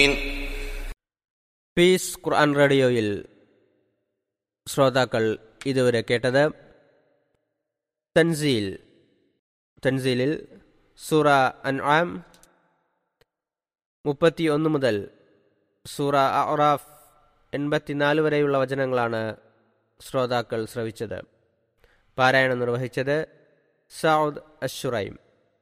Piece ഖുർആൻ റേഡിയോയിൽ ശ്രോതാക്കൾ ഇതുവരെ കേട്ടത് തൻസീൽ തൻസീലിൽ സൂറ അൻആം മുപ്പത്തി ഒന്ന് മുതൽ സൂറ അറാഫ് എൺപത്തിനാല് വരെയുള്ള വചനങ്ങളാണ് ശ്രോതാക്കൾ ശ്രവിച്ചത് പാരായണം നിർവഹിച്ചത് സൗദ് അഷുറൈം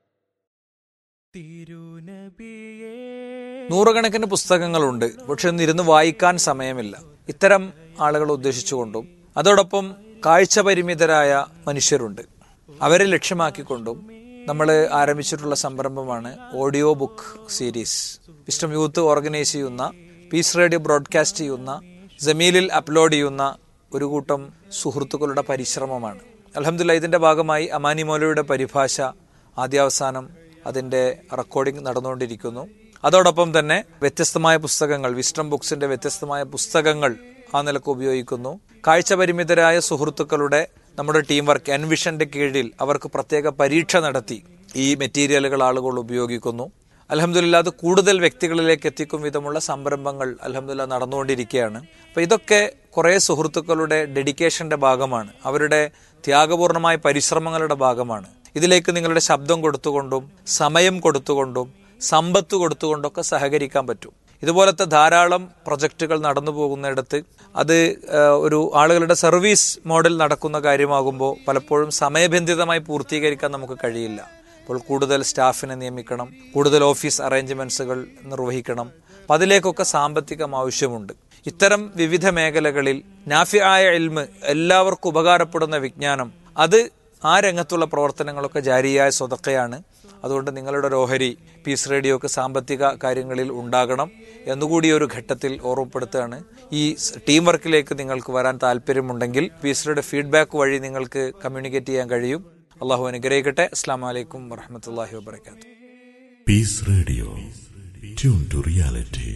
നൂറുകണക്കിന് പുസ്തകങ്ങളുണ്ട് പക്ഷെ ഒന്നിരുന്ന് വായിക്കാൻ സമയമില്ല ഇത്തരം ആളുകളെ ഉദ്ദേശിച്ചുകൊണ്ടും അതോടൊപ്പം കാഴ്ച പരിമിതരായ മനുഷ്യരുണ്ട് അവരെ ലക്ഷ്യമാക്കിക്കൊണ്ടും നമ്മൾ ആരംഭിച്ചിട്ടുള്ള സംരംഭമാണ് audio book series wisdom youth organise ചെയ്യുന്ന പീസ് റേഡിയോ ബ്രോഡ്കാസ്റ്റ് ചെയ്യുന്ന ജമീലിൽ അപ്ലോഡ് ചെയ്യുന്ന ഒരു കൂട്ടം സുഹൃത്തുക്കളുടെ പരിശ്രമമാണ് അലഹമില്ല ഇതിന്റെ ഭാഗമായി അമാനി മൗലയുടെ പരിഭാഷ ആദ്യാവസാനം അതിന്റെ റെക്കോർഡിംഗ് നടന്നുകൊണ്ടിരിക്കുന്നു അതോടൊപ്പം തന്നെ വ്യത്യസ്തമായ പുസ്തകങ്ങൾ വിസ്റ്റം ബുക്സിന്റെ വ്യത്യസ്തമായ പുസ്തകങ്ങൾ ആ നിലക്ക് ഉപയോഗിക്കുന്നു കാഴ്ച പരിമിതരായ സുഹൃത്തുക്കളുടെ നമ്മുടെ ടീം വർക്ക് എൻവിഷന്റെ കീഴിൽ അവർക്ക് പ്രത്യേക പരീക്ഷ നടത്തി ഈ മെറ്റീരിയലുകൾ ആളുകൾ ഉപയോഗിക്കുന്നു അലഹമില്ല അത് കൂടുതൽ വ്യക്തികളിലേക്ക് എത്തിക്കും വിധമുള്ള സംരംഭങ്ങൾ അലഹമില്ല നടന്നുകൊണ്ടിരിക്കുകയാണ് അപ്പൊ ഇതൊക്കെ കുറെ സുഹൃത്തുക്കളുടെ ഡെഡിക്കേഷന്റെ ഭാഗമാണ് അവരുടെ ത്യാഗപൂർണമായ പരിശ്രമങ്ങളുടെ ഭാഗമാണ് ഇതിലേക്ക് നിങ്ങളുടെ ശബ്ദം കൊടുത്തുകൊണ്ടും സമയം കൊടുത്തുകൊണ്ടും സമ്പത്ത് കൊടുത്തുകൊണ്ടൊക്കെ സഹകരിക്കാൻ പറ്റും ഇതുപോലത്തെ ധാരാളം പ്രൊജക്റ്റുകൾ നടന്നു പോകുന്നിടത്ത് അത് ഒരു ആളുകളുടെ സർവീസ് മോഡൽ നടക്കുന്ന കാര്യമാകുമ്പോൾ പലപ്പോഴും സമയബന്ധിതമായി പൂർത്തീകരിക്കാൻ നമുക്ക് കഴിയില്ല അപ്പോൾ കൂടുതൽ സ്റ്റാഫിനെ നിയമിക്കണം കൂടുതൽ ഓഫീസ് അറേഞ്ച്മെന്റ്സുകൾ നിർവഹിക്കണം അപ്പം അതിലേക്കൊക്കെ സാമ്പത്തികം ആവശ്യമുണ്ട് ഇത്തരം വിവിധ മേഖലകളിൽ നാഫിയായ എൽമ് എല്ലാവർക്കും ഉപകാരപ്പെടുന്ന വിജ്ഞാനം അത് ആ രംഗത്തുള്ള പ്രവർത്തനങ്ങളൊക്കെ ജാരിയായ സ്വതക്കയാണ് അതുകൊണ്ട് നിങ്ങളുടെ ഒരു ഓഹരി പീസ് റേഡിയോക്ക് സാമ്പത്തിക കാര്യങ്ങളിൽ ഉണ്ടാകണം എന്നുകൂടി ഒരു ഘട്ടത്തിൽ ഓർമ്മപ്പെടുത്തുകയാണ് ഈ ടീം വർക്കിലേക്ക് നിങ്ങൾക്ക് വരാൻ താല്പര്യമുണ്ടെങ്കിൽ പീസ് റേഡിയോ ഫീഡ്ബാക്ക് വഴി നിങ്ങൾക്ക് കമ്മ്യൂണിക്കേറ്റ് ചെയ്യാൻ കഴിയും അള്ളാഹു അനുഗ്രഹിക്കട്ടെ അസ്സാം വലൈക്കും വറഹമത്തല്ലാഹി വാബർക്കാത്തു peace radio tune to reality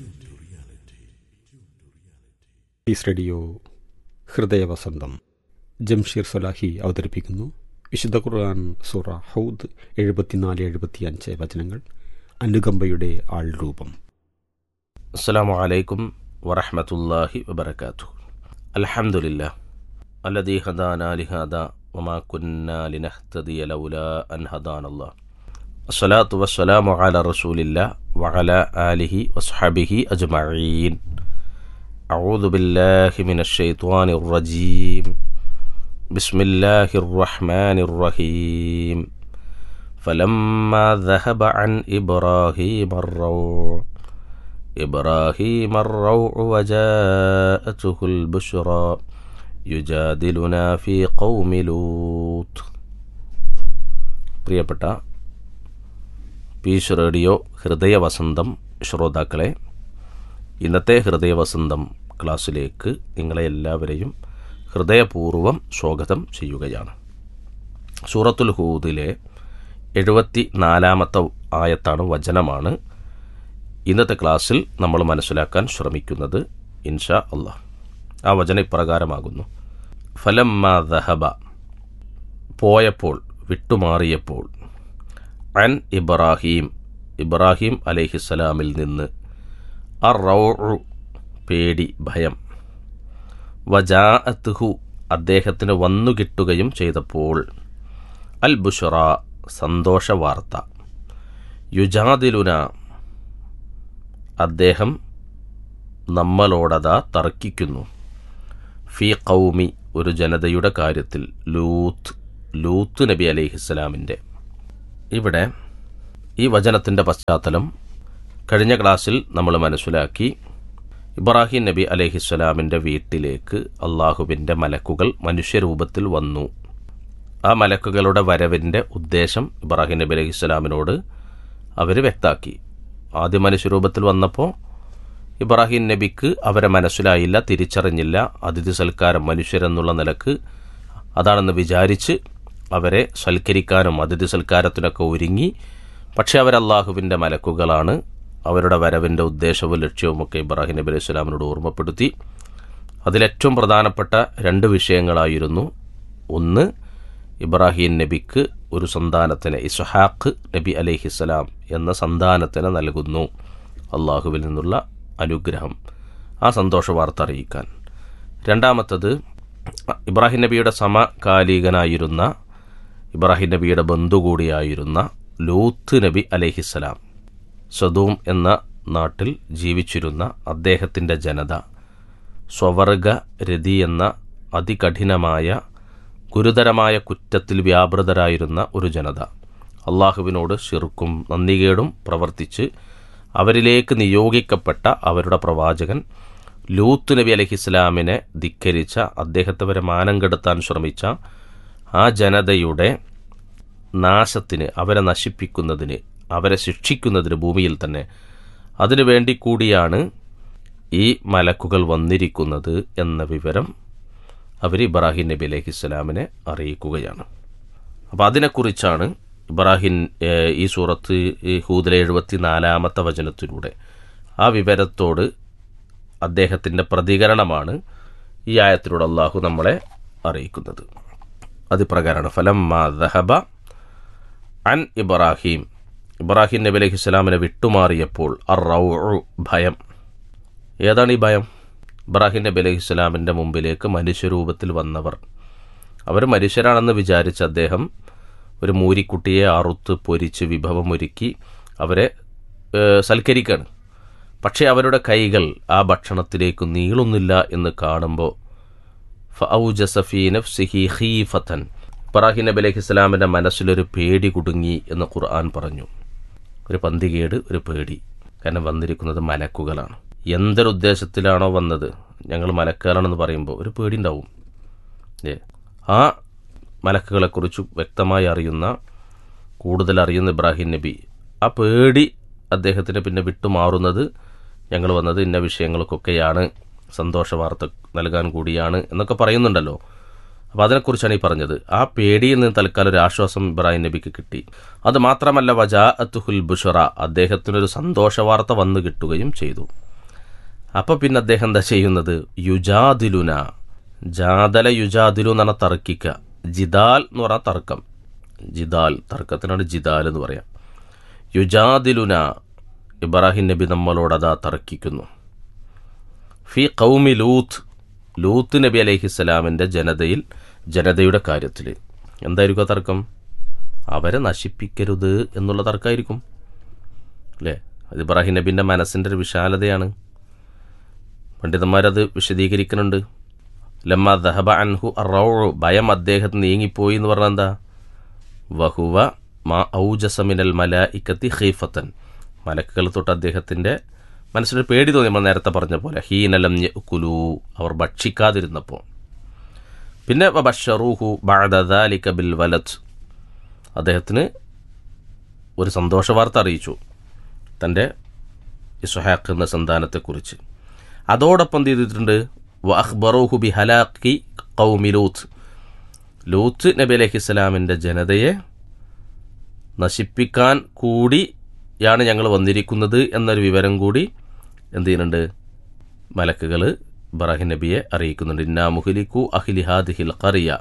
peace radio Hridayavasantham Jamsheer Salahi അവതരിപ്പിക്കുന്നു വിശുദ്ധ ഖുർആൻ സൂറ ഹൗദ് എഴുപത്തിനാല് എഴുപത്തിയഞ്ച് വചനങ്ങൾ അനുകമ്പയുടെ ആൾ രൂപം അസ്സലാമു അലൈക്കും വറഹ്മത്തുള്ളാഹി വബറകാതുഹു അൽഹംദുലില്ലാ അല്ലദീ ഹദാനാ ലിഹാദ വമാ കുന്നാ ലിനഹ്തദിയ ലൗലാ അൻ ഹദാനല്ലാഹ് അസ്സലാത്തു വസ്സലാമു അലാ റസൂലില്ലാ വഅലാ ആലിഹി വസ്ഹബിഹി അജ്മഈൻ أعوذ بالله من الشيطان الرجيم بسم الله الرحمن الرحيم فلما ذهب عن إبراهيم الروع إبراهيم الروع وجاءته البشرى يجادلنا في قوم لوط പ്രിയപ്പെട്ട പീസ് റേഡിയോ ഹൃദയവസന്തം ശ്രോതാക്കളെ ഇന്നത്തെ ഹൃദയവസന്തം ക്ലാസ്സിലേക്ക് നിങ്ങളെ എല്ലാവരെയും ഹൃദയപൂർവ്വം സ്വാഗതം ചെയ്യുകയാണ് സൂറത്തുൽ ഹൂദിലെ എഴുപത്തി നാലാമത്തെ ആയത്താണ് വചനമാണ് ഇന്നത്തെ ക്ലാസ്സിൽ നമ്മൾ മനസ്സിലാക്കാൻ ശ്രമിക്കുന്നത് ഇൻഷാ അള്ളാഹ് ആ വചന ഇപ്രകാരമാകുന്നു ഫലമ്മ ദഹബ പോയപ്പോൾ വിട്ടുമാറിയപ്പോൾ അൻ ഇബ്രാഹീം ഇബ്രാഹിം അലൈഹിസ്സലാമിൽ നിന്ന് അ റൗ പേടി ഭയം വജാഅത്തുഹു അദ്ദേഹത്തിന് വന്നു കിട്ടുകയും ചെയ്തപ്പോൾ അൽ ബുഷറ സന്തോഷവാർത്ത യുജാദിലുന അദ്ദേഹം നമ്മളോടതാ തർക്കിക്കുന്നു ഫി കൗമി ഒരു ജനതയുടെ കാര്യത്തിൽ ലൂത്ത് ലൂത്ത് നബി അലൈഹിസ്സലാമിൻ്റെ ഇവിടെ ഈ വചനത്തിൻ്റെ പശ്ചാത്തലം കഴിഞ്ഞ ക്ലാസ്സിൽ നമ്മൾ മനസ്സിലാക്കി ഇബ്രാഹിം നബി അലഹിസ്വലാമിൻ്റെ വീട്ടിലേക്ക് അള്ളാഹുവിൻ്റെ മലക്കുകൾ മനുഷ്യരൂപത്തിൽ വന്നു ആ മലക്കുകളുടെ വരവിൻ്റെ ഉദ്ദേശം ഇബ്രാഹിം നബി അലഹിസ്വലാമിനോട് അവർ വ്യക്താക്കി ആദ്യ മനുഷ്യരൂപത്തിൽ വന്നപ്പോൾ ഇബ്രാഹിം നബിക്ക് അവരെ മനസ്സിലായില്ല തിരിച്ചറിഞ്ഞില്ല അതിഥി സൽക്കാരം മനുഷ്യരെന്നുള്ള നിലക്ക് അതാണെന്ന് വിചാരിച്ച് അവരെ സൽക്കരിക്കാനും അതിഥി സൽക്കാരത്തിനൊക്കെ ഒരുങ്ങി പക്ഷെ അവർ അള്ളാഹുവിൻ്റെ മലക്കുകളാണ് അവരുടെ വരവിൻ്റെ ഉദ്ദേശവും ലക്ഷ്യവുമൊക്കെ ഇബ്രാഹിം നബി അലൈഹി സ്വലാമിനോട് ഓർമ്മപ്പെടുത്തി അതിലേറ്റവും പ്രധാനപ്പെട്ട രണ്ട് വിഷയങ്ങളായിരുന്നു ഒന്ന് ഇബ്രാഹിം നബിക്ക് ഒരു സന്താനത്തിന് ഇസ്ഹാഖ് നബി അലൈഹിസ്സലാം എന്ന സന്താനത്തിന് നൽകുന്നു അള്ളാഹുവിൽ നിന്നുള്ള അനുഗ്രഹം ആ സന്തോഷ വാർത്ത അറിയിക്കാൻ രണ്ടാമത്തത് ഇബ്രാഹിം നബിയുടെ സമകാലികനായിരുന്ന ഇബ്രാഹിം നബിയുടെ ബന്ധു കൂടിയായിരുന്ന ലൂത്ത് നബി അലഹിസ്സലാം സദൂം എന്ന നാട്ടിൽ ജീവിച്ചിരുന്ന അദ്ദേഹത്തിൻ്റെ ജനത സ്വവർഗ രതി എന്ന അതികഠിനമായ ഗുരുതരമായ കുറ്റത്തിൽ വ്യാപൃതരായിരുന്ന ഒരു ജനത അള്ളാഹുവിനോട് ശിർക്കും നന്ദികേടും പ്രവർത്തിച്ച് അവരിലേക്ക് നിയോഗിക്കപ്പെട്ട അവരുടെ പ്രവാചകൻ ലൂത്ത് നബി അലഹിസ്ലാമിനെ ധിക്കരിച്ച അദ്ദേഹത്തെ വരെ മാനം കെടുത്താൻ ശ്രമിച്ച ആ ജനതയുടെ നാശത്തിന് അവരെ നശിപ്പിക്കുന്നതിന് അവരെ ശിക്ഷിക്കുന്നതിന് ഭൂമിയിൽ തന്നെ അതിനുവേണ്ടി കൂടിയാണ് ഈ മലക്കുകൾ വന്നിരിക്കുന്നത് എന്ന വിവരം അവർ ഇബ്രാഹിം നബി അലൈഹി സ്വലാമിനെ അറിയിക്കുകയാണ് അപ്പോൾ അതിനെക്കുറിച്ചാണ് ഇബ്രാഹിം ഏഹ്, ഈ സൂറത്ത് ഈ ഹൂദിലെ എഴുപത്തി നാലാമത്തെ വചനത്തിലൂടെ ആ വിവരത്തോട് അദ്ദേഹത്തിൻ്റെ പ്രതികരണമാണ് ഈ ആയത്തിലൂടെ അള്ളാഹു നമ്മളെ അറിയിക്കുന്നത് അത് പ്രകാരമാണ് ഫലം ദഹബ അൻ ഇബ്രാഹിം ഇബ്രാഹിം നബി അലൈഹി സ്വലാമിനെ വിട്ടുമാറിയപ്പോൾ അർ ഭയം ഏതാണ് ഈ ഭയം ഇബ്രാഹിം നബി അലൈഹി സ്വലാമിൻ്റെ മുമ്പിലേക്ക് മനുഷ്യരൂപത്തിൽ വന്നവർ അവർ മനുഷ്യരാണെന്ന് വിചാരിച്ച അദ്ദേഹം ഒരു മൂരിക്കുട്ടിയെ അറുത്ത് പൊരിച്ച് വിഭവമൊരുക്കി അവരെ ഏഹ്, സൽക്കരിക്കുകയാണ് പക്ഷേ അവരുടെ കൈകൾ ആ ഭക്ഷണത്തിലേക്ക് നീളുന്നില്ല എന്ന് കാണുമ്പോൾ ഫൗജസഫി നഫ്സിഹി ഖീഫത്തൻ ഇബ്രാഹിം നബി അലൈഹി സ്വലാമിൻ്റെ മനസ്സിലൊരു പേടി കുടുങ്ങി എന്ന് ഖുർആൻ പറഞ്ഞു ഒരു പന്തികേട് ഒരു പേടി കാരണം വന്നിരിക്കുന്നത് മലക്കുകളാണ് എന്തൊരു ഉദ്ദേശത്തിലാണോ വന്നത് ഞങ്ങൾ മലക്കുകളാണെന്ന് പറയുമ്പോൾ ഒരു പേടി ഉണ്ടാവും ഏ ആ മലക്കുകളെക്കുറിച്ച് വ്യക്തമായി അറിയുന്ന കൂടുതൽ അറിയുന്ന ഇബ്രാഹിം നബി ആ പേടി അദ്ദേഹത്തിന് പിന്നെ വിട്ടുമാറുന്നത് ഞങ്ങൾ വന്നത് ഇന്ന വിഷയങ്ങൾക്കൊക്കെയാണ് സന്തോഷ വാർത്ത നൽകാൻ കൂടിയാണ് എന്നൊക്കെ പറയുന്നുണ്ടല്ലോ അപ്പോൾ അതിനെക്കുറിച്ചാണ് ഈ പറഞ്ഞത് ആ പേടിയിൽ നിന്ന് തൽക്കാലം ഒരു ആശ്വാസം ഇബ്രാഹിം നബിക്ക് കിട്ടി അത് മാത്രമല്ല വജാ അത്തുഹുൽ ബുഷറ അദ്ദേഹത്തിനൊരു സന്തോഷ വാർത്ത വന്നു കിട്ടുകയും ചെയ്തു അപ്പോൾ പിന്നെ അദ്ദേഹം എന്താ ചെയ്യുന്നത് യുജാദിലുന ജാതല യുജാദിലു എന്നാണ് തർക്കിക്കുക ജിദാൽ എന്ന് പറഞ്ഞാൽ തർക്കം ജിദാൽ തർക്കത്തിനാണ് ജിദാൽ എന്ന് പറയാം യുജാദിലുന ഇബ്രാഹിം നബി നമ്മളോട് അതാ തർക്കിക്കുന്നു ഫി കൗമി ലൂത്ത് ലൂത്ത് നബി അലൈഹിസ്സലാമിൻ്റെ ജനതയിൽ ജനതയുടെ കാര്യത്തിൽ എന്തായിരിക്കും ആ തർക്കം അവരെ നശിപ്പിക്കരുത് എന്നുള്ള തർക്കമായിരിക്കും അല്ലേ അത് ഇബ്രാഹിം നബിൻ്റെ മനസ്സിൻ്റെ ഒരു വിശാലതയാണ് പണ്ഡിതന്മാരത് വിശദീകരിക്കുന്നുണ്ട് ലമ്മ ദഹബ അൻഹു അറൗ ഭയം അദ്ദേഹത്തിന് നീങ്ങിപ്പോയി എന്ന് പറഞ്ഞാൽ എന്താ വഹുവ മാ ഔജസമിനൽ മല ഇക്കത്തി ഖീഫത്തൻ മലക്കുകൾ തൊട്ട് അദ്ദേഹത്തിൻ്റെ മനസ്സിലൊരു പേടി തോന്നി നമ്മൾ നേരത്തെ പറഞ്ഞ പോലെ ഹീനലം കുലു അവർ ഭക്ഷിക്കാതിരുന്നപ്പോൾ പിന്നെ ബഷറൂഹു ബഅദാലിക ബിൽ വലത് അദ്ദേഹത്തിന് ഒരു സന്തോഷ വാർത്ത അറിയിച്ചു തൻ്റെ ഇസുഹാഖ് എന്ന സന്താനത്തെക്കുറിച്ച് അതോടൊപ്പം എന്ത് ചെയ്തിട്ടുണ്ട് വ അഖ്ബറൂഹു ബി ഹലാഖി കൗമി ലൂത്ത് ലൂത്ത് നബി അലൈഹി സ്വലാമിൻ്റെ ജനതയെ നശിപ്പിക്കാൻ കൂടിയാണ് ഞങ്ങൾ വന്നിരിക്കുന്നത് എന്നൊരു വിവരം കൂടി എന്ത് ചെയ്യുന്നുണ്ട് മലക്കുകൾ ഇബ്രാഹിം നബിയെ അറിയിക്കുന്നുണ്ട് ഇന്നാ മുഹലിക്കു അഖിലിഹാദിഹിൽ ഖറിയ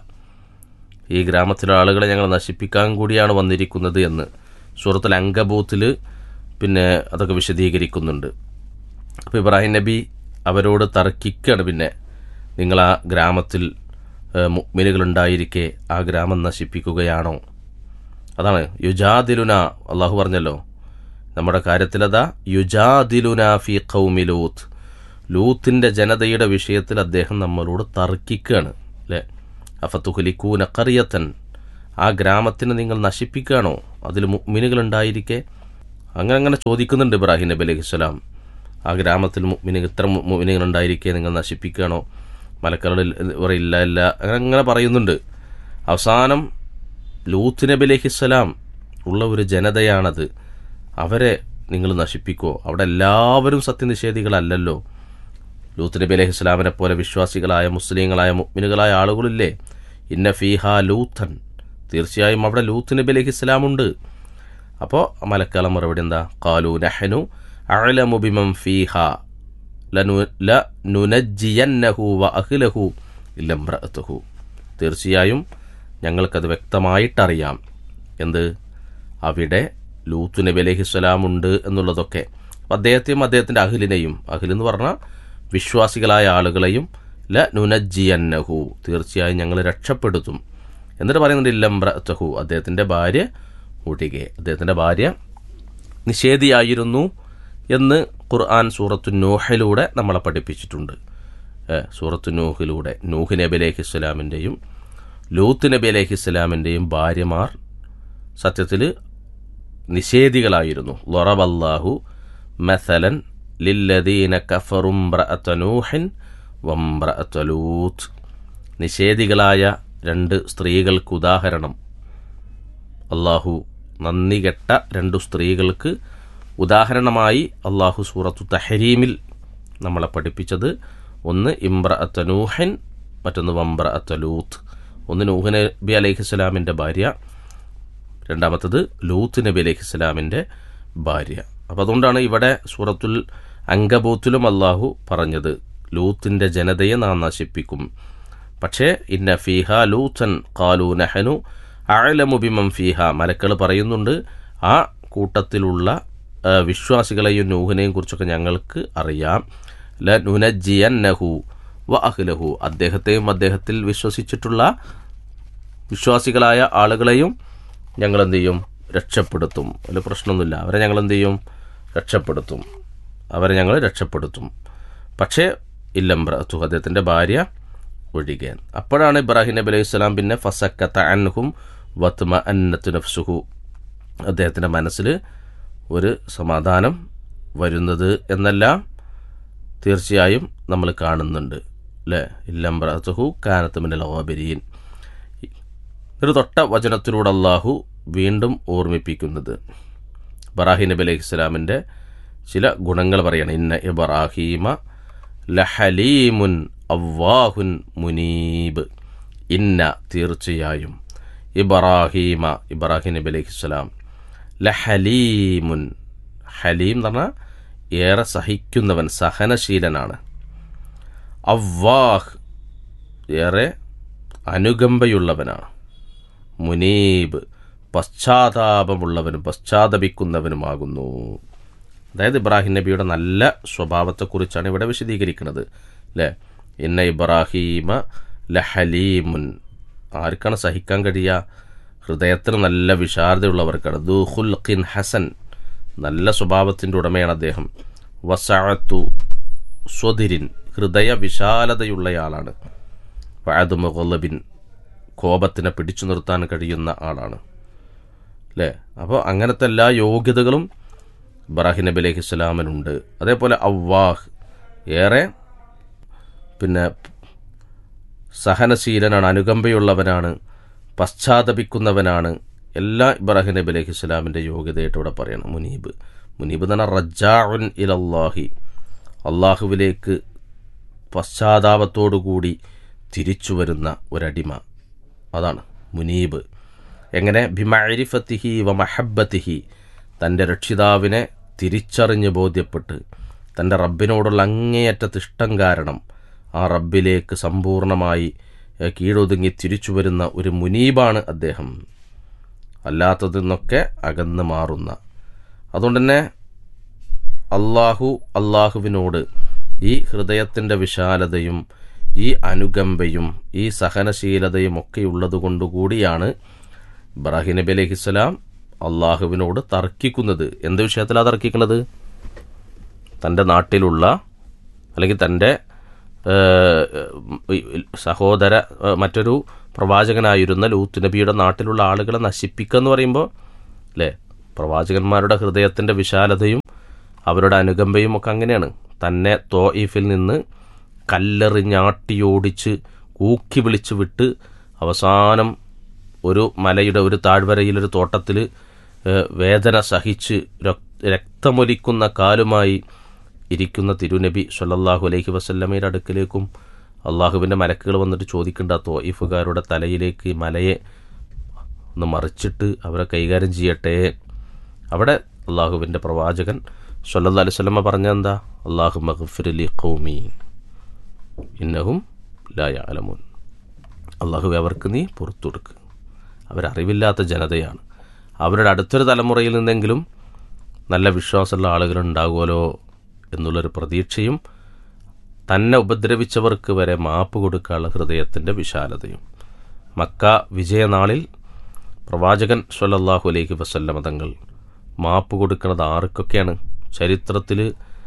ഈ ഗ്രാമത്തിലെ ആളുകളെ ഞങ്ങൾ നശിപ്പിക്കാൻ കൂടിയാണ് വന്നിരിക്കുന്നത് എന്ന് സൂറത്തുൽ അങ്കബൂത്തിൽ പിന്നെ അതൊക്കെ വിശദീകരിക്കുന്നുണ്ട് അപ്പോൾ ഇബ്രാഹിം നബി അവരോട് തർക്കിക്കുകയാണ് പിന്നെ നിങ്ങൾ ആ ഗ്രാമത്തിൽ മുഗ്മിനുകളുണ്ടായിരിക്കെ ആ ഗ്രാമം നശിപ്പിക്കുകയാണോ അതാണ് യുജാദിലുന അള്ളാഹു പറഞ്ഞല്ലോ നമ്മുടെ കാര്യത്തിലതാ യുജാദിലുന ഫി ഖൗമി ലൂത്ത് ലൂത്തിൻ്റെ ജനതയുടെ വിഷയത്തിൽ അദ്ദേഹം നമ്മളോട് തർക്കിക്കുകയാണ് അല്ലേ അഫത്തുഹലിക്കൂന കറിയത്തൻ ആ ഗ്രാമത്തിനെ നിങ്ങൾ നശിപ്പിക്കുകയാണോ അതിൽ മുഗ്മിനുകളുണ്ടായിരിക്കെ അങ്ങനെ അങ്ങനെ ചോദിക്കുന്നുണ്ട് ഇബ്രാഹിം നബി അലൈഹി സ്വലാം ആ ഗ്രാമത്തിൽ മുഗ്മിന് ഇത്ര മുഗ്മിനുകളുണ്ടായിരിക്കെ നിങ്ങൾ നശിപ്പിക്കുകയാണോ മലക്കറയിൽ ഇല്ല ഇല്ല അങ്ങനെ അങ്ങനെ പറയുന്നുണ്ട് അവസാനം ലൂത്ത് നബി അലഹിസ്സലാം ഉള്ള ഒരു ജനതയാണത് അവരെ നിങ്ങൾ നശിപ്പിക്കുമോ അവിടെ എല്ലാവരും സത്യനിഷേധികളല്ലല്ലോ ലൂത്ത് നബി അലൈഹി സ്വലാമിനെ പോലെ വിശ്വാസികളായ മുസ്ലിങ്ങളായ മുഗ്മിനുകളായ ആളുകളില്ലേ ഇന്ന ഫീഹ ലൂത്തൻ തീർച്ചയായും അവിടെ ലൂത്ത് നബി അലൈഹി സ്വലാമുണ്ട് അപ്പോൾ മലക്കാല മറുപടി എന്താ കാലു നഹനു അഴലമു ബിമം ഫീഹ ലനു ല നുനജ്ജിയന്നഹു വ അഖിലഹു ഇല്ലംറഅത്തുഹു തീർച്ചയായും ഞങ്ങൾക്കത് വ്യക്തമായിട്ടറിയാം എന്ത് അവിടെ ലൂത്ത് നബി അലൈഹി സ്വലാമുണ്ട് എന്നുള്ളതൊക്കെ അദ്ദേഹത്തെയും അദ്ദേഹത്തിൻ്റെ അഖിലിനെയും അഖിൽ എന്ന് പറഞ്ഞാൽ വിശ്വാസികളായ ആളുകളെയും ല നുനജ്ജിയന്നഹു തീർച്ചയായും ഞങ്ങൾ രക്ഷപ്പെടുത്തും എന്നിട്ട് പറയുന്നുണ്ട് ഇല്ലംബ്രഹു അദ്ദേഹത്തിൻ്റെ ഭാര്യ ഒഴികെ അദ്ദേഹത്തിൻ്റെ ഭാര്യ നിഷേധിയായിരുന്നു എന്ന് ഖുർആൻ സൂറത്തു നൂഹിലൂടെ നമ്മളെ പഠിപ്പിച്ചിട്ടുണ്ട് ഏ, സൂറത്തു നൂഹിലൂടെ നൂഹ് നബി അലൈഹി ഇസ്ലാമിൻ്റെയും ലൂത്ത് നബി അലൈഹി ഇസ്ലാമിൻ്റെയും ഭാര്യമാർ സത്യത്തിൽ നിഷേധികളായിരുന്നു ലൊറബല്ലാഹു മസലൻ ലില്ലദീന കഫറുംബ്രഅത്ത നൂഹിൻ വംബ്രഅത്ത ലൂത്ത് നിഷേധികളായ രണ്ട് സ്ത്രീകൾക്ക് ഉദാഹരണം അള്ളാഹു നന്ദി കെട്ട രണ്ടു സ്ത്രീകൾക്ക് ഉദാഹരണമായി അള്ളാഹു സൂറത്തു തഹരീമിൽ നമ്മളെ പഠിപ്പിച്ചത് ഒന്ന് ഇംബ്ര അത്തനൂഹൻ മറ്റൊന്ന് വംബ്ര അത്തലൂത്ത് ഒന്ന് നൂഹ് നബി അലൈഹിസ്സലാമിൻ്റെ ഭാര്യ രണ്ടാമത്തത് ലൂത്ത് നബി അലൈഹിസ്സലാമിൻ്റെ ഭാര്യ അപ്പം അതുകൊണ്ടാണ് ഇവിടെ സൂറത്തുൽ അങ്കബൂത്തിലും അള്ളാഹു പറഞ്ഞത് ലൂത്തിൻ്റെ ജനതയെ നാം നശിപ്പിക്കും പക്ഷേ ഇന്ന ഫീഹ ലൂത്തൻ കാലു നഹനു അഴലമു ബിമം ഫീഹ മലക്കൾ പറയുന്നുണ്ട് ആ കൂട്ടത്തിലുള്ള ആ, വിശ്വാസികളെയും നൂഹിനെയും കുറിച്ചൊക്കെ ഞങ്ങൾക്ക് അറിയാം ല നുനജിയൻ നഹു വ അഹ്ലഹു അദ്ദേഹത്തെയും അദ്ദേഹത്തിൽ വിശ്വസിച്ചിട്ടുള്ള വിശ്വാസികളായ ആളുകളെയും ഞങ്ങൾ എന്ത് ചെയ്യും രക്ഷപ്പെടുത്തും അതിൽ പ്രശ്നമൊന്നുമില്ല അവരെ ഞങ്ങൾ എന്ത് ചെയ്യും രക്ഷപ്പെടുത്തും അവരെ ഞങ്ങൾ രക്ഷപ്പെടുത്തും പക്ഷേ ഇല്ലംബ്രത്തു അദ്ദേഹത്തിൻ്റെ ഭാര്യ ഒഴികെ അപ്പോഴാണ് ഇബ്രാഹിം നബി അലൈഹി സ്വലാം പിന്നെ ഫസക്കത്ത അൻഹും വത്മ അന്നത്തു നഫ്സുഹു അദ്ദേഹത്തിൻ്റെ മനസ്സിൽ ഒരു സമാധാനം വരുന്നത് എന്നെല്ലാം തീർച്ചയായും നമ്മൾ കാണുന്നുണ്ട് അല്ലേ ഇല്ലംബ്രത്തുഹു കാനത്ത് മിനൽ ഓബരീൻ ഒരു തൊട്ട വചനത്തിലൂടെ അള്ളാഹു വീണ്ടും ഓർമ്മിപ്പിക്കുന്നത് ഇബ്രാഹിം നബി അലൈഹി ഇസ്ലാമിൻ്റെ ചില ഗുണങ്ങൾ പറയണം ഇന്ന ഇബ്രാഹീമ ലഹലീമുൻ അവ്വാഹുൻ മുനീബ് ഇന്ന തീർച്ചയായും ഇബ്രാഹീമ ഇബ്രാഹിം നബി അലൈഹി ഇസ്ലാം ലഹലീമുൻ ഹലീം എന്ന് പറഞ്ഞാൽ ഏറെ സഹിക്കുന്നവൻ സഹനശീലനാണ് അവ്വാഹ് ഏറെ അനുകമ്പയുള്ളവനാണ് മുനീബ് പശ്ചാത്താപമുള്ളവനും പശ്ചാത്തപിക്കുന്നവനുമാകുന്നു അതായത് ഇബ്രാഹിം നബിയുടെ നല്ല സ്വഭാവത്തെക്കുറിച്ചാണ് ഇവിടെ വിശദീകരിക്കുന്നത് അല്ലേ ഇന്ന ഇബ്രാഹീമ ലഹലീമുൻ ആർക്കാണ് സഹിക്കാൻ കഴിയുക ഹൃദയത്തിന് നല്ല വിശാരതയുള്ളവർക്കാണ് ദുഹുൽഖിൻ ഹസൻ നല്ല സ്വഭാവത്തിൻ്റെ ഉടമയാണ് അദ്ദേഹം വസാഅത്തു സ്വതിരിൻ ഹൃദയ വിശാലതയുള്ളയാളാണ് വഅദ് മുഗല്ലബിൻ കോപത്തിനെ പിടിച്ചു നിർത്താൻ കഴിയുന്ന ആളാണ് അല്ലേ അപ്പോൾ അങ്ങനത്തെ എല്ലാ യോഗ്യതകളും ഇബ്രാഹിം നബി അലൈഹി സ്വലാമിനുണ്ട് അതേപോലെ അവ്വാഹ് ഏറെ പിന്നെ സഹനശീലനാണ് അനുകമ്പയുള്ളവനാണ് പശ്ചാത്തപിക്കുന്നവനാണ് എല്ലാ ഇബ്രാഹിം നബി അലൈഹി സ്വലാമിൻ്റെ യോഗ്യതയായിട്ട് ഇവിടെ പറയണം മുനീബ് മുനീബ് എന്ന് പറഞ്ഞാൽ റജാഉൻ ഇലല്ലാഹി അള്ളാഹുവിലേക്ക് പശ്ചാത്താപത്തോടുകൂടി തിരിച്ചു വരുന്ന ഒരടിമ അതാണ് മുനീബ് എങ്ങനെ ബിമരിഫത്തിഹി വ മഹബത്തിഹി തൻ്റെ രക്ഷിതാവിനെ തിരിച്ചറിഞ്ഞ് ബോധ്യപ്പെട്ട് തൻ്റെ റബ്ബിനോടുള്ള അങ്ങേയറ്റത്ത് ഇഷ്ടം കാരണം ആ റബ്ബിലേക്ക് സമ്പൂർണമായി ഏഹ്, കീഴൊതുങ്ങി തിരിച്ചു വരുന്ന ഒരു മുനീബാണ് അദ്ദേഹം അല്ലാത്തതിൽ നിന്നൊക്കെ അകന്ന് മാറുന്ന അതുകൊണ്ട് തന്നെ അള്ളാഹു അള്ളാഹുവിനോട് ഈ ഹൃദയത്തിൻ്റെ വിശാലതയും ഈ അനുകമ്പയും ഈ സഹനശീലതയും ഒക്കെ ഉള്ളതുകൊണ്ടുകൂടിയാണ് ഇബ്രാഹിം നബി അലൈഹിസ്സലാം അള്ളാഹുവിനോട് തർക്കിക്കുന്നത് എന്ത് വിഷയത്തിലാണ് തർക്കിക്കുന്നത് തൻ്റെ നാട്ടിലുള്ള അല്ലെങ്കിൽ തൻ്റെ ഏഹ്, ഈ സഹോദര ഏഹ്, മറ്റൊരു പ്രവാചകനായിരുന്ന ലൂത്ത് നബിയുടെ നാട്ടിലുള്ള ആളുകളെ നശിപ്പിക്കുക എന്ന് പറയുമ്പോൾ അല്ലേ പ്രവാചകന്മാരുടെ ഹൃദയത്തിൻ്റെ വിശാലതയും അവരുടെ അനുകമ്പയും ഒക്കെ അങ്ങനെയാണ് തന്നെ തോയിഫിൽ നിന്ന് കല്ലെറിഞ്ഞാട്ടിയോടിച്ച് കൂക്കി വിളിച്ച് വിട്ട് അവസാനം ഒരു മലയുടെ ഒരു താഴ്വരയിലൊരു തോട്ടത്തിൽ വേദന സഹിച്ച് രക്- രക്തമൊലിക്കുന്ന കാലുമായി ഇരിക്കുന്ന തിരുനബി സല്ലല്ലാഹു അലൈഹി വസല്ലമയുടെ അടുക്കിലേക്കും അള്ളാഹുവിൻ്റെ മലക്കുകൾ വന്നിട്ട് ചോദിക്കേണ്ട ആ തോയിഫുകാരുടെ തലയിലേക്ക് ഈ മലയെ ഒന്ന് മറിച്ചിട്ട് അവരെ കൈകാര്യം ചെയ്യട്ടെ അവിടെ അള്ളാഹുവിൻ്റെ പ്രവാചകൻ സല്ലല്ലാഹു അലൈഹി വസല്ലമ പറഞ്ഞ എന്താ അള്ളാഹു മഗ്ഫിർലി ഖൗമി ഇന്നഹും ലാ യഅലമൂൻ അള്ളാഹു അവർക്ക് നീ പുറത്തു കൊടുക്കുക അവരറിവില്ലാത്ത ജനതയാണ് അവരുടെ അടുത്തൊരു തലമുറയിൽ നിന്നെങ്കിലും നല്ല വിശ്വാസമുള്ള ആളുകൾ ഉണ്ടാകുമല്ലോ എന്നുള്ളൊരു പ്രതീക്ഷയും തന്നെ ഉപദ്രവിച്ചവർക്ക് വരെ മാപ്പ് കൊടുക്കാനുള്ള ഹൃദയത്തിൻ്റെ വിശാലതയും മക്ക വിജയനാളിൽ പ്രവാചകൻ സ്വല്ലല്ലാഹു അലൈഹി വസല്ലമ തങ്ങൾ മാപ്പ് കൊടുക്കുന്നത് ആർക്കൊക്കെയാണ് ചരിത്രത്തിൽ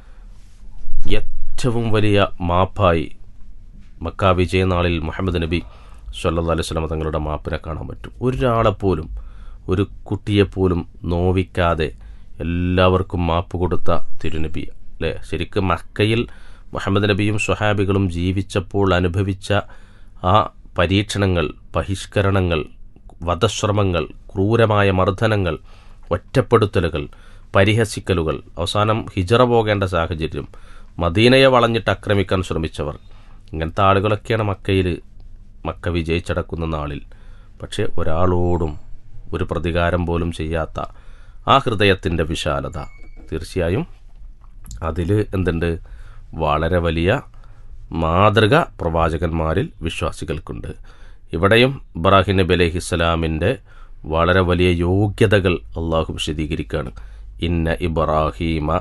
ഏറ്റവും വലിയ മാപ്പായി മക്ക വിജയനാളിൽ മുഹമ്മദ് നബി സല്ലാ അലൈഹി സ്വലമ തങ്ങളുടെ മാപ്പിനെ കാണാൻ പറ്റും ഒരാളെപ്പോലും ഒരു കുട്ടിയെപ്പോലും നോവിക്കാതെ എല്ലാവർക്കും മാപ്പ് കൊടുത്ത തിരുനബി അല്ലേ ശരിക്കും മക്കയിൽ മുഹമ്മദ് നബിയും സ്വഹാബികളും ജീവിച്ചപ്പോൾ അനുഭവിച്ച ആ പരീക്ഷണങ്ങൾ ബഹിഷ്കരണങ്ങൾ വധശ്രമങ്ങൾ ക്രൂരമായ മർദ്ദനങ്ങൾ ഒറ്റപ്പെടുത്തലുകൾ പരിഹസിക്കലുകൾ അവസാനം ഹിജറ പോകേണ്ട സാഹചര്യം മദീനയെ വളഞ്ഞിട്ട് ആക്രമിക്കാൻ ശ്രമിച്ചവർ ഇങ്ങനത്തെ ആളുകളൊക്കെയാണ് മക്കയിൽ മക്ക വിജയിച്ചടക്കുന്ന നാളിൽ പക്ഷേ ഒരാളോടും ഒരു പ്രതികാരം പോലും ചെയ്യാത്ത ആ ഹൃദയത്തിൻ്റെ വിശാലത തീർച്ചയായും അതിൽ എന്തുണ്ട് വളരെ വലിയ മാതൃക പ്രവാചകന്മാരിൽ വിശ്വാസികൾക്കുണ്ട് ഇവിടെയും ഇബ്രാഹിം നബി അലഹിസ്സലാമിൻ്റെ വളരെ വലിയ യോഗ്യതകൾ അള്ളാഹു വിശദീകരിക്കുകയാണ് ഇന്ന ഇബ്രാഹീമ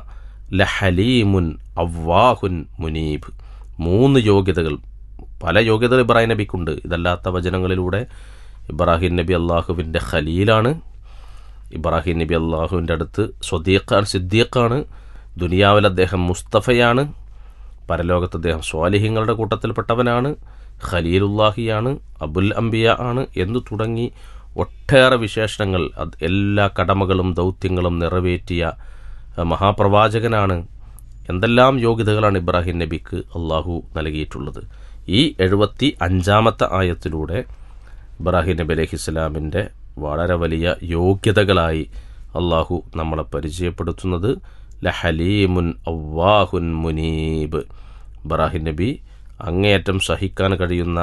ലഹലീമുൻ അവ്വാഹുൻ മുനീബ് മൂന്ന് യോഗ്യതകൾ പല യോഗ്യതകൾ ഇബ്രാഹിം നബിക്കുണ്ട് ഇതല്ലാത്ത വചനങ്ങളിലൂടെ ഇബ്രാഹിം നബി അള്ളാഹുവിൻ്റെ ഖലീലാണ് ഇബ്രാഹിം നബി അള്ളാഹുവിൻ്റെ അടുത്ത് സ്വദീഖാണ് സിദ്ദീഖാണ് ദുനിയാവിൽ അദ്ദേഹം മുസ്തഫയാണ് പരലോകത്ത് അദ്ദേഹം സ്വാലിഹ്യങ്ങളുടെ കൂട്ടത്തിൽപ്പെട്ടവനാണ് ഖലീലുല്ലാഹിയാണ് അബുൽ അംബിയ ആണ് എന്ന് തുടങ്ങി ഒട്ടേറെ വിശേഷണങ്ങൾ അത് എല്ലാ കടമകളും ദൗത്യങ്ങളും നിറവേറ്റിയ മഹാപ്രവാചകനാണ് എന്തെല്ലാം യോഗ്യതകളാണ് ഇബ്രാഹിം നബിക്ക് അള്ളാഹു നൽകിയിട്ടുള്ളത് ഈ എഴുപത്തി അഞ്ചാമത്തെ ആയത്തിലൂടെ ഇബ്രാഹിം നബി അലൈഹി ഇസ്ലാമിൻ്റെ വളരെ വലിയ യോഗ്യതകളായി അള്ളാഹു നമ്മളെ പരിചയപ്പെടുത്തുന്നത് ലഹലീമുൻ അവ്വാഹുൻ മുനീബ് ഇബ്രാഹിം നബി അങ്ങേയറ്റം സഹിക്കാൻ കഴിയുന്ന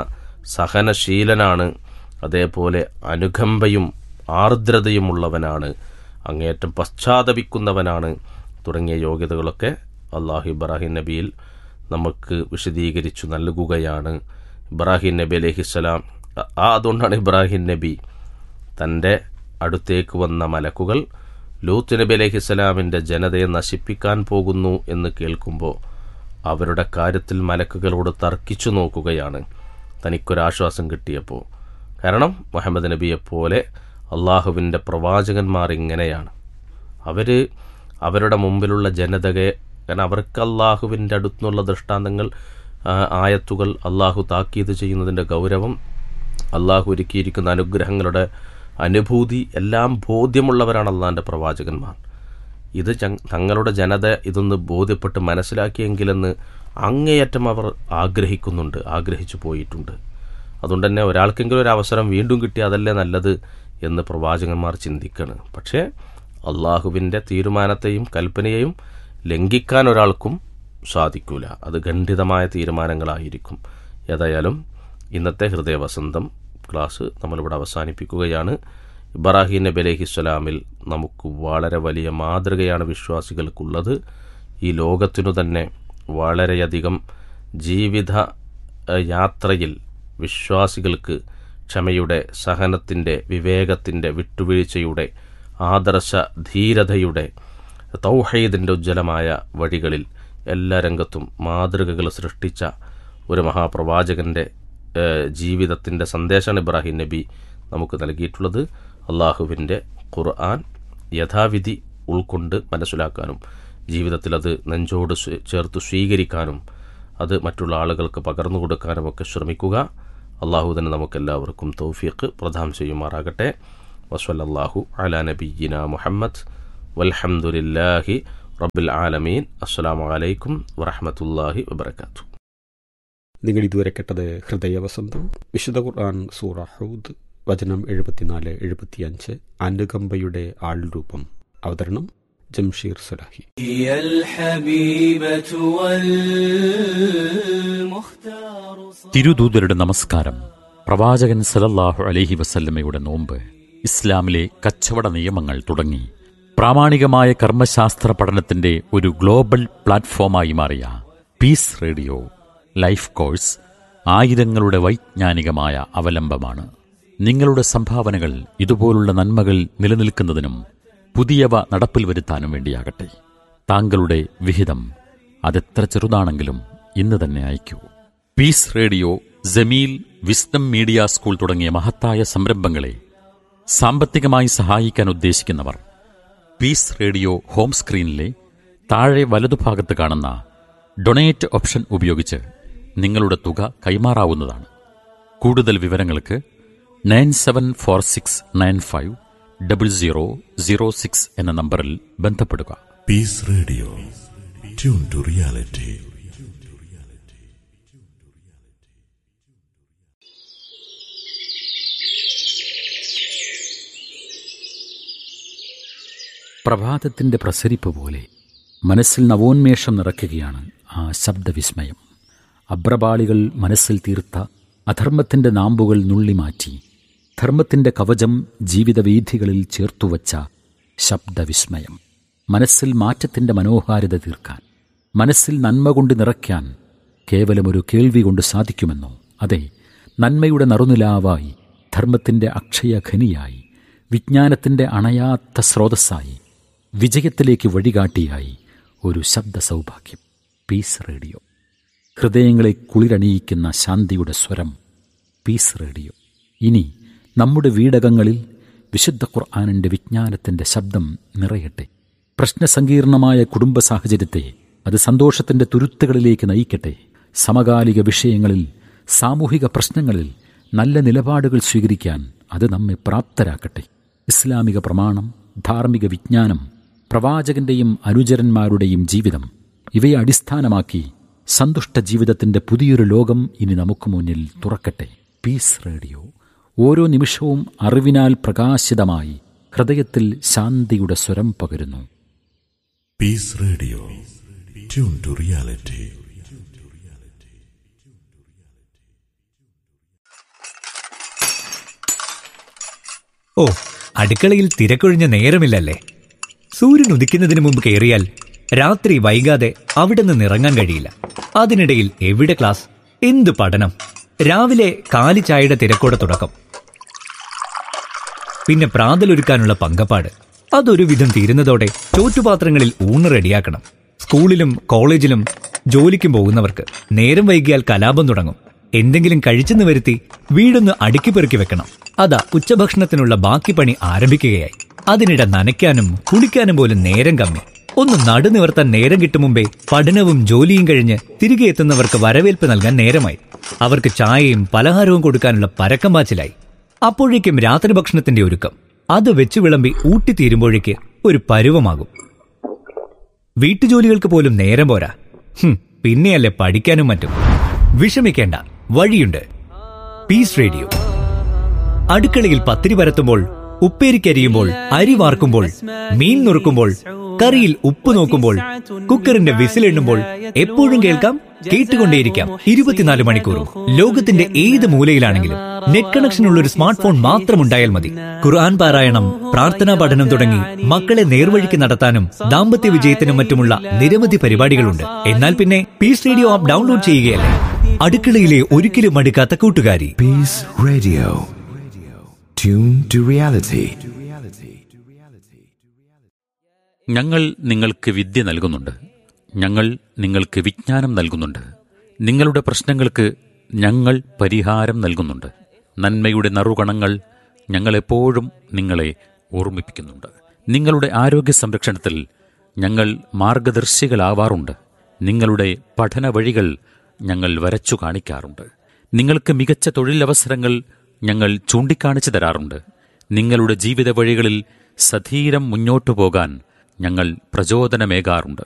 സഹനശീലനാണ് അതേപോലെ അനുകമ്പയും ആർദ്രതയുമുള്ളവനാണ് അങ്ങേയറ്റം പശ്ചാത്തപിക്കുന്നവനാണ് തുടങ്ങിയ യോഗ്യതകളൊക്കെ അള്ളാഹു ഇബ്രാഹിം നബിയിൽ നമുക്ക് വിശദീകരിച്ചു നൽകുകയാണ് ഇബ്രാഹിം നബി അലഹിസ്സലാം ആ അതുകൊണ്ടാണ് ഇബ്രാഹിം നബി തൻ്റെ അടുത്തേക്ക് വന്ന മലക്കുകൾ ലൂത്ത് നബി അലഹിസ്സലാമിൻ്റെ ജനതയെ നശിപ്പിക്കാൻ പോകുന്നു എന്ന് കേൾക്കുമ്പോൾ അവരുടെ കാര്യത്തിൽ മലക്കുകളോട് തർക്കിച്ചു നോക്കുകയാണ് തനിക്കൊരാശ്വാസം കിട്ടിയപ്പോൾ കാരണം മുഹമ്മദ് നബിയെപ്പോലെ അള്ളാഹുവിൻ്റെ പ്രവാചകന്മാർ ഇങ്ങനെയാണ് അവർ അവരുടെ മുമ്പിലുള്ള ജനതയെ കാരണം അവർക്ക് അള്ളാഹുവിൻ്റെ അടുത്തുനിന്നുള്ള ദൃഷ്ടാന്തങ്ങൾ ആയത്തുകൾ അള്ളാഹു താക്കീത് ചെയ്യുന്നതിൻ്റെ ഗൗരവം അള്ളാഹു ഒരുക്കിയിരിക്കുന്ന അനുഗ്രഹങ്ങളുടെ അനുഭൂതി എല്ലാം ബോധ്യമുള്ളവരാണ് അള്ളാഹിൻ്റെ പ്രവാചകന്മാർ ഇത് തങ്ങളുടെ ജനത ഇതൊന്ന് ബോധ്യപ്പെട്ട് മനസ്സിലാക്കിയെങ്കിലെന്ന് അങ്ങേയറ്റം അവർ ആഗ്രഹിക്കുന്നുണ്ട് ആഗ്രഹിച്ചു പോയിട്ടുണ്ട് അതുകൊണ്ട് തന്നെ ഒരാൾക്കെങ്കിലും ഒരു അവസരം വീണ്ടും കിട്ടി അതല്ലേ നല്ലത് എന്ന് പ്രവാചകന്മാർ ചിന്തിക്കണം പക്ഷേ അള്ളാഹുവിൻ്റെ തീരുമാനത്തെയും കൽപ്പനയെയും ലംഘിക്കാൻ ഒരാൾക്കും സാധിക്കൂല അത് ഖണ്ഡിതമായ തീരുമാനങ്ങളായിരിക്കും ഏതായാലും ഇന്നത്തെ ഹൃദയവസന്തം ക്ലാസ് നമ്മളിവിടെ അവസാനിപ്പിക്കുകയാണ് ഇബ്രാഹിം നബി അലഹിസ്വലാമിൽ നമുക്ക് വളരെ വലിയ മാതൃകയാണ് വിശ്വാസികൾക്കുള്ളത് ഈ ലോകത്തിനു തന്നെ വളരെയധികം ജീവിത യാത്രയിൽ വിശ്വാസികൾക്ക് ക്ഷമയുടെ സഹനത്തിൻ്റെ വിവേകത്തിൻ്റെ വിട്ടുവീഴ്ചയുടെ ആദർശ ധീരതയുടെ തൗഹീദിൻ്റെ ഉജ്ജ്വലമായ വഴികളിൽ എല്ലാ രംഗത്തും മാതൃകകൾ സൃഷ്ടിച്ച ഒരു മഹാപ്രവാചകൻ്റെ ജീവിതത്തിൻ്റെ സന്ദേശമാണ് ഇബ്രാഹിം നബി നമുക്ക് നൽകിയിട്ടുള്ളത് അള്ളാഹുവിൻ്റെ ഖുർആൻ യഥാവിധി ഉൾക്കൊണ്ട് മനസ്സിലാക്കാനും ജീവിതത്തിൽ അത് നെഞ്ചോട് ചേർത്ത് സ്വീകരിക്കാനും അത് മറ്റുള്ള ആളുകൾക്ക് പകർന്നു കൊടുക്കാനുമൊക്കെ ശ്രമിക്കുക അള്ളാഹു തന്നെ നമുക്കെല്ലാവർക്കും തൗഫീഖ് പ്രദാനം ചെയ്യുമാറാകട്ടെ വസ്വല്ലാഹു അല നബീന മുഹമ്മദ് വൽഹമുല്ലാഹി റബ്ബിൽ ആലമീൻ അസ്സാം വലൈക്കും വറഹമത്തല്ലാഹി വബർക്കാത്തു നിങ്ങൾ ഇതുവരെ കേട്ടത് ഹൃദയവസന്തം വിശുദ്ധ ഖുർആൻ സൂറ ഹൗദ് വചനം എഴുപത്തിനാല് എഴുപത്തിയഞ്ച് അനുകമ്പയുടെ ആൾ രൂപം അവതരണം ജംഷീർ സലാഹി هي الحبيبة والمختار തിരുദൂതരുടെ നമസ്കാരം പ്രവാചകൻ സലല്ലാഹു അലൈഹി വസല്ലമയുടെ നോമ്പ് ഇസ്ലാമിലെ കച്ചവട നിയമങ്ങൾ തുടങ്ങി പ്രാമാണികമായ കർമ്മശാസ്ത്ര പഠനത്തിന്റെ ഒരു ഗ്ലോബൽ പ്ലാറ്റ്ഫോമായി മാറിയ പീസ് റേഡിയോ ലൈഫ് കോഴ്സ് ആയിരങ്ങളുടെ വൈജ്ഞാനികമായ അവലംബമാണ് നിങ്ങളുടെ സംഭാവനകൾ ഇതുപോലുള്ള നന്മകൾ നിലനിൽക്കുന്നതിനും പുതിയവ നടപ്പിൽ വരുത്താനും വേണ്ടിയാകട്ടെ താങ്കളുടെ വിഹിതം അതെത്ര ചെറുതാണെങ്കിലും ഇന്ന് തന്നെ അയക്കൂ peace radio Jameel wisdom media school തുടങ്ങിയ മഹത്തായ സംരംഭങ്ങളെ സാമ്പത്തികമായി സഹായിക്കാൻ ഉദ്ദേശിക്കുന്നവർ പീസ് റേഡിയോ ഹോം സ്ക്രീനിലെ താഴെ വലതുഭാഗത്ത് കാണുന്ന ഡൊണേറ്റ് ഓപ്ഷൻ ഉപയോഗിച്ച് നിങ്ങളുടെ തുക കൈമാറാവുന്നതാണ് കൂടുതൽ വിവരങ്ങൾക്ക് nine seven four six nine five double zero zero six എന്ന നമ്പറിൽ ബന്ധപ്പെടുക Peace Radio. Tune to reality. പ്രഭാതത്തിന്റെ പ്രസരിപ്പ് പോലെ മനസ്സിൽ നവോന്മേഷം നിറയ്ക്കുകയാണ് ആ ശബ്ദവിസ്മയം അബ്രപാളികൾ മനസ്സിൽ തീർത്ത അധർമ്മത്തിന്റെ നാമ്പുകൾ നുള്ളിമാറ്റി ധർമ്മത്തിന്റെ കവചം ജീവിതവീഥികളിൽ ചേർത്തുവച്ച ശബ്ദവിസ്മയം മനസ്സിൽ മാറ്റത്തിന്റെ മനോഹാരിത തീർക്കാൻ മനസ്സിൽ നന്മ കൊണ്ട് നിറയ്ക്കാൻ കേവലമൊരു കേൾവി കൊണ്ട് സാധിക്കുമെന്നോ അതെ നന്മയുടെ നറുനിലാവായി ധർമ്മത്തിന്റെ അക്ഷയഖനിയായി വിജ്ഞാനത്തിന്റെ അണയാത്ത സ്രോതസ്സായി വിജയത്തിലേക്ക് വഴികാട്ടിയായി ഒരു ശബ്ദ സൗഭാഗ്യം പീസ് റേഡിയോ ഹൃദയങ്ങളെ കുളിരണിയിക്കുന്ന ശാന്തിയുടെ സ്വരം പീസ് റേഡിയോ ഇനി നമ്മുടെ വീടകങ്ങളിൽ വിശുദ്ധ ഖുർആാനിൻ്റെ വിജ്ഞാനത്തിൻ്റെ ശബ്ദം നിറയട്ടെ പ്രശ്നസങ്കീർണമായ കുടുംബ സാഹചര്യത്തെ അത് സന്തോഷത്തിൻ്റെ തുരുത്തുകളിലേക്ക് നയിക്കട്ടെ സമകാലിക വിഷയങ്ങളിൽ സാമൂഹിക പ്രശ്നങ്ങളിൽ നല്ല നിലപാടുകൾ സ്വീകരിക്കാൻ അത് നമ്മെ പ്രാപ്തരാക്കട്ടെ ഇസ്ലാമിക പ്രമാണം ധാർമ്മിക വിജ്ഞാനം പ്രവാചകന്റെയും അനുചരന്മാരുടെയും ജീവിതം ഇവയെ അടിസ്ഥാനമാക്കി സന്തുഷ്ട ജീവിതത്തിന്റെ പുതിയൊരു ലോകം ഇനി നമുക്ക് മുന്നിൽ തുറക്കട്ടെ പീസ് റേഡിയോ ഓരോ നിമിഷവും അറിവിനാൽ പ്രകാശിതമായി ഹൃദയത്തിൽ ശാന്തിയുടെ സ്വരം പകരുന്നു Peace Radio. Tune to reality. ഓ അടുക്കളയിൽ തിരക്കൊഴിഞ്ഞ നേരമില്ലല്ലേ സൂര്യൻ ഉദിക്കുന്നതിന് മുമ്പ് കയറിയാൽ രാത്രി വൈകാതെ അവിടെ നിന്ന് ഇറങ്ങാൻ കഴിയില്ല അതിനിടയിൽ എവിടെ ക്ലാസ് എന്ത് പഠനം രാവിലെ കാലി ചായയുടെ തിരക്കോടെ തുടക്കം പിന്നെ പ്രാതലൊരുക്കാനുള്ള പങ്കപ്പാട് അതൊരു വിധം തീരുന്നതോടെ ചോറ്റുപാത്രങ്ങളിൽ ഊണ് റെഡിയാക്കണം സ്കൂളിലും കോളേജിലും ജോലിക്കും പോകുന്നവർക്ക് നേരം വൈകിയാൽ കലാപം തുടങ്ങും എന്തെങ്കിലും കഴിച്ചെന്ന് വരുത്തി വീടൊന്ന് അടുക്കി പെറുക്കി വെക്കണം അതാ ഉച്ചഭക്ഷണത്തിനുള്ള ബാക്കി പണി ആരംഭിക്കുകയായി അതിനിടെ നനയ്ക്കാനും കുളിക്കാനും പോലും നേരം കമ്മി ഒന്ന് നടുനിവർത്താൻ നേരം കിട്ടും മുമ്പേ പഠനവും ജോലിയും കഴിഞ്ഞ് തിരികെ എത്തുന്നവർക്ക് വരവേൽപ്പ് നൽകാൻ നേരമായി അവർക്ക് ചായയും പലഹാരവും കൊടുക്കാനുള്ള പരക്കം പാച്ചിലായി അപ്പോഴേക്കും രാത്രി ഭക്ഷണത്തിന്റെ ഒരുക്കം അത് വെച്ച് വിളമ്പി ഊട്ടിത്തീരുമ്പോഴേക്ക് ഒരു പരുവമാകും വീട്ടുജോലികൾക്ക് പോലും നേരം പോരാ ഹും, പിന്നെയല്ലേ പഠിക്കാനും മറ്റും വിഷമിക്കേണ്ട വഴിയുണ്ട് പീസ് റേഡിയോ അടുക്കളയിൽ പത്തിരി പരത്തുമ്പോൾ ഉപ്പേരിക്കരിയുമ്പോൾ അരി വാർക്കുമ്പോൾ മീൻ നുറുക്കുമ്പോൾ കറിയിൽ ഉപ്പ് നോക്കുമ്പോൾ കുക്കറിന്റെ വിസിലെണ്ണുമ്പോൾ എപ്പോഴും കേൾക്കാം കേട്ടുകൊണ്ടേയിരിക്കാം ഇരുപത്തിനാല് മണിക്കൂറും ലോകത്തിന്റെ ഏത് മൂലയിലാണെങ്കിലും നെറ്റ് കണക്ഷനുള്ള ഒരു സ്മാർട്ട് ഫോൺ മാത്രം ഉണ്ടായാൽ മതി ഖുർആൻ പാരായണം പ്രാർത്ഥനാ പഠനം തുടങ്ങി മക്കളെ നേർവഴിക്ക് നടത്താനും ദാമ്പത്യ വിജയത്തിനും മറ്റുമുള്ള നിരവധി പരിപാടികളുണ്ട് എന്നാൽ പിന്നെ പീസ് റേഡിയോ ആപ്പ് ഡൗൺലോഡ് ചെയ്യുകയല്ലേ അടുക്കളയിലെ ഒരിക്കലും മടുക്കാത്ത കൂട്ടുകാരി Peace Radio. Tune to reality. ഞങ്ങൾ നിങ്ങൾക്ക് വിദ്യ നൽകുന്നുണ്ട് ഞങ്ങൾ നിങ്ങൾക്ക് വിജ്ഞാനം നൽകുന്നുണ്ട് നിങ്ങളുടെ പ്രശ്നങ്ങൾക്ക് ഞങ്ങൾ പരിഹാരം നൽകുന്നുണ്ട് നന്മയുടെ നറുകണങ്ങൾ ഞങ്ങളെപ്പോഴും നിങ്ങളെ ഓർമ്മിപ്പിക്കുന്നുണ്ട് നിങ്ങളുടെ ആരോഗ്യ സംരക്ഷണത്തിൽ ഞങ്ങൾ മാർഗദർശികളാവാറുണ്ട് നിങ്ങളുടെ പഠന വഴികൾ ഞങ്ങൾ വരച്ചു കാണിക്കാറുണ്ട് നിങ്ങൾക്ക് മികച്ച തൊഴിലവസരങ്ങൾ ഞങ്ങൾ ചൂണ്ടിക്കാണിച്ചു തരാറുണ്ട് നിങ്ങളുടെ ജീവിത വഴികളിൽ സധീരം മുന്നോട്ടു പോകാൻ ഞങ്ങൾ പ്രചോദനമേകാറുണ്ട്